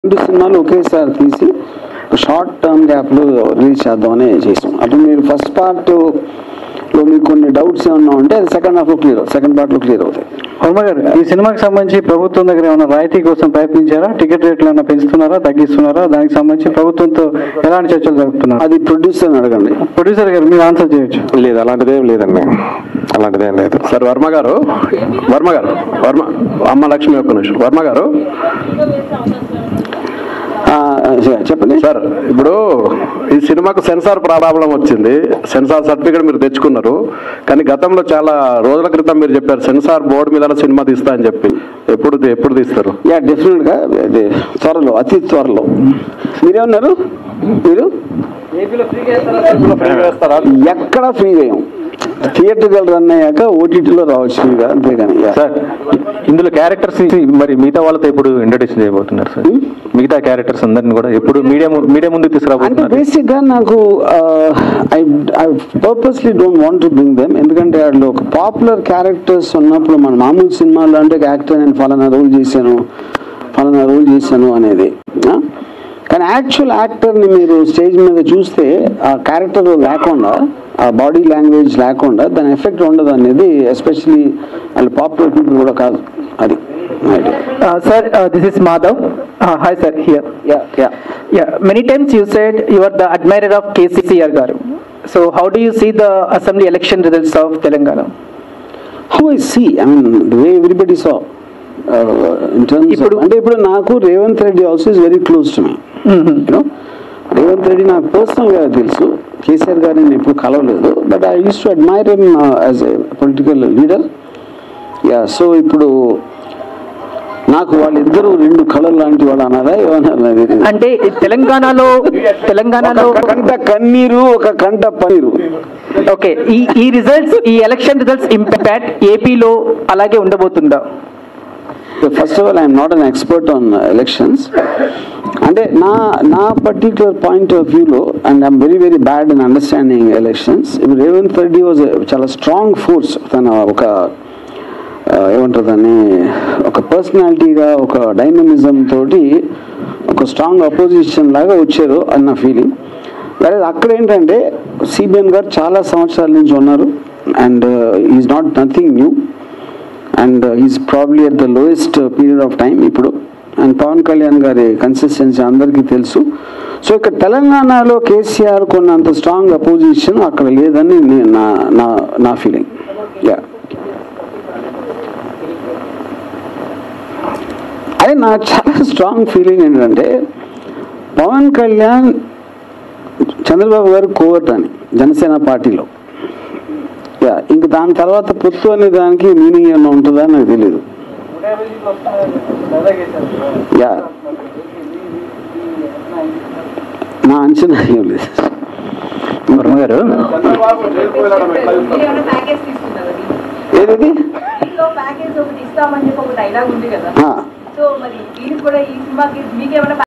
రెండు సినిమాలు ఒకేసారి తీసి షార్ట్ టర్మ్ గ్యాప్లో రిలీజ్ చేద్దామని చేసాం అటు మీరు ఫస్ట్ పార్ట్ లో మీకు కొన్ని డౌట్స్ ఏమన్నా ఉంటే అది సెకండ్ హాఫ్లో క్లియర్ సెకండ్ పార్ట్లో క్లియర్ అవుతాయి వర్మ గారు ఈ సినిమాకి సంబంధించి ప్రభుత్వం దగ్గర ఏమైనా రాయితీ కోసం ప్రయత్నించారా టికెట్ రేట్లు ఏమైనా పెంచుతున్నారా తగ్గిస్తున్నారా దానికి సంబంధించి ప్రభుత్వంతో ఎలాంటి చర్చలు జరుపుతున్నారు అది ప్రొడ్యూసర్ని అడగండి ప్రొడ్యూసర్ గారు మీరు ఆన్సర్ చేయొచ్చు లేదు అలాంటిదేం లేదండి అలాంటిదేం లేదు సార్ వర్మ గారు వర్మ గారు వర్మ అమ్మ లక్ష్మి ఒక్క నిమిషం వర్మ గారు ఆ, చెప్పండి సార్ ఇప్పుడు ఈ సినిమాకు సెన్సార్ ప్రాబ్లం వచ్చింది సెన్సార్ సర్టిఫికేట్ మీరు తెచ్చుకున్నారు కానీ గతంలో చాలా రోజుల క్రితం మీరు చెప్పారు సెన్సార్ బోర్డు మీద సినిమా తీస్తా అని చెప్పి ఎప్పుడు తీ- ఎప్పుడు తీస్తారు యా డెఫినెట్గా అది త్వరలో అతి త్వరలో మీరేమన్నారు మీరు ఎక్కడ ఫ్రీ చేయం థియేటర్ రన్ అయ్యాక ఓటీటీలో రావచ్చు ఫ్రీగా అంతేగాని yeah. సార్ ఇందులో క్యారెక్టర్స్ మరి మిగతా వాళ్ళతో ఎప్పుడు ఇంట్రడ్యూస్ చేయబోతున్నారు సార్ మిగతా క్యారెక్టర్స్ అందరిని కూడా ఎప్పుడు మీడియా మీడియా ముందుకు అంటే తీసుకురాబోతున్నారు బేసిక్ గా నాకు I I purposely don't want to bring them ఎందుకంటే వాళ్ళు ఒక పాపులర్ క్యారెక్టర్స్ ఉన్నప్పుడు మన మామూలు సినిమాల్లో అంటే యాక్టర్ నేను ఫలానా రోల్ చేశాను ఫలానా రోల్ చేశాను అనేది ఆ? కానీ యాక్చువల్ యాక్టర్ని మీరు స్టేజ్ మీద చూస్తే ఆ క్యారెక్టర్ లేకుండా ఆ బాడీ లాంగ్వేజ్ లేకుండా దాని ఎఫెక్ట్ ఉండదు అనేది ఎస్పెషలీ వాళ్ళు పాపులర్ పీపుల్ కూడా కాదు అది idea Uh, sir, uh, this is Madhav. Uh, hi, sir. Here. Yeah yeah Yeah. Many times you said you are the admirer of KCCR garu. So, how do you see the assembly election results of Telangana? How I see I mean the way everybody saw in terms ఇప్పుడు- అంటే ఇప్పుడు నాకు Revanth Reddy also is very close to me you know Revanth Reddy నాకు పర్సనల్గా తెలుసు KCR గారిని నేను ఎప్పుడు కలవలేదు but I use to admire him as a political leader yeah so ఇప్పుడు నాకు వాళ్ళిద్దరూ రెండు కళలు లాంటి వాళ్ళు అన్నారా ఏమన్నా నాకు తెలియదు. అంటే తెలంగాణలో తెలంగాణలో ఒక కంట కన్నీరు ఒక కంట పన్నీరు ఓకే ఈ ఈ రిజల్ట్స్ ఈ ఎలక్షన్ రిజల్ట్స్ ఇంపాక్ట్ ఏపీలో అలాగే ఉండబోతుందా first of all I'm not an expert on elections అంటే నా నా పర్టిక్యులర్ పాయింట్ ఆఫ్ వ్యూలో and I'm very very bad in understanding elections ఇప్పుడు రేవంత్ రెడ్డి వాజ్ చాలా స్ట్రాంగ్ ఫోర్స్ తన ఒక ఆ, ఏమంటారు దాన్ని ఒక పర్సనాలిటీగా ఒక డైనమిజం తోటి ఒక స్ట్రాంగ్ అపోజిషన్ లాగా వచ్చారు అన్న ఫీలింగ్ వేరే అక్కడ ఏంటంటే సిబిఎన్ గారు చాలా సంవత్సరాల నుంచి ఉన్నారు and is not nothing new and is probably at the lowest period of time ఇప్పుడు అండ్ పవన్ కళ్యాణ్ గారి కన్సిస్టెన్సీ అందరికీ తెలుసు సో ఇక్కడ తెలంగాణలో కేసీఆర్ కొన్నంత స్ట్రాంగ్ అపోజిషన్ అక్కడ లేదని నేను నా నా నా ఫీలింగ్ యా అదే నా చాలా స్ట్రాంగ్ ఫీలింగ్ ఏంటంటే పవన్ కళ్యాణ్ చంద్రబాబు గారు కోవట్ అని జనసేన పార్టీలో యా ఇంక దాని తర్వాత పొత్తు అనే దానికి మీనింగ్ ఏమైనా ఉంటుందా నాకు తెలియదు యా నా అంచనా ఏం లేదు వర్మ గారు మీరేమైనా ప్యాకేజ్ తీసుకున్నారా ఏది దీంట్లో ప్యాకేజ్ ఒకటి ఇస్తామని చెప్పి ఒక డైలాగ్ ఉంది కదా ఆ. సో మరి దీనికి కూడా ఈ సినిమాకి మీకేమైనా